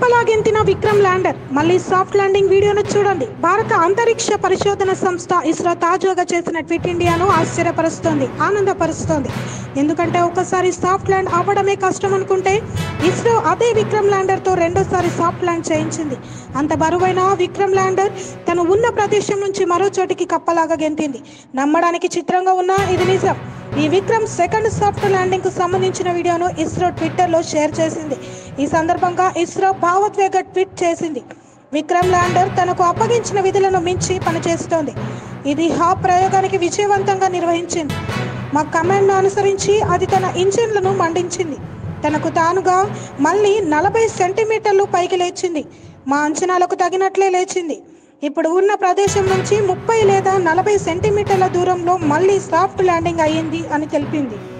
కప్పలాగెంతిన Vikram lander మళ్ళీ soft landing వీడియోను చూడండి భారత అంతరిక్ష పరిశోధన సంస్థ ఇస్రో తాజాగా చేసిన ట్విట్ ఇండియాను ఆశ్చర్యపరుస్తోంది ఆనందపరుస్తోంది ఎందుకంటే ఒకసారి సాఫ్ట్ ల్యాండ్ అవ్వడమే కష్టం అనుకుంటే ఇస్రో అదే విక్రమ్ ల్యాండర్తో రెండోసారి సాఫ్ట్ ల్యాండ్ చేయించింది అంత బరువైన విక్రమ్ ల్యాండర్ తను ఉన్న ప్రదేశం నుంచి మరో చోటికి కప్పలాగా గెంతింది నమ్మడానికి చిత్రంగా ఉన్నా ఇది నిజం ఈ విక్రమ్ సెకండ్ సాఫ్ట్ ల్యాండింగ్ కు సంబంధించిన వీడియోను ఇస్రో ట్విట్టర్ లో షేర్ చేసింది ఈ సందర్భంగా ఇస్రో భావోద్వేగ ట్వీట్ చేసింది విక్రమ్ ల్యాండర్ తనకు అప్పగించిన విధులను మించి పనిచేస్తోంది ఇది హా ప్రయోగానికి విజయవంతంగా నిర్వహించింది మా కమాండ్ను అనుసరించి అది తన ఇంజిన్లను మండించింది తనకు తానుగా మళ్ళీ నలభై సెంటీమీటర్లు పైకి లేచింది మా అంచనాలకు తగినట్లే లేచింది ఇప్పుడు ఉన్న ప్రదేశం నుంచి ముప్పై లేదా నలభై సెంటీమీటర్ల దూరంలో మళ్ళీ సాఫ్ట్ ల్యాండింగ్ అయ్యింది అని తెలిపింది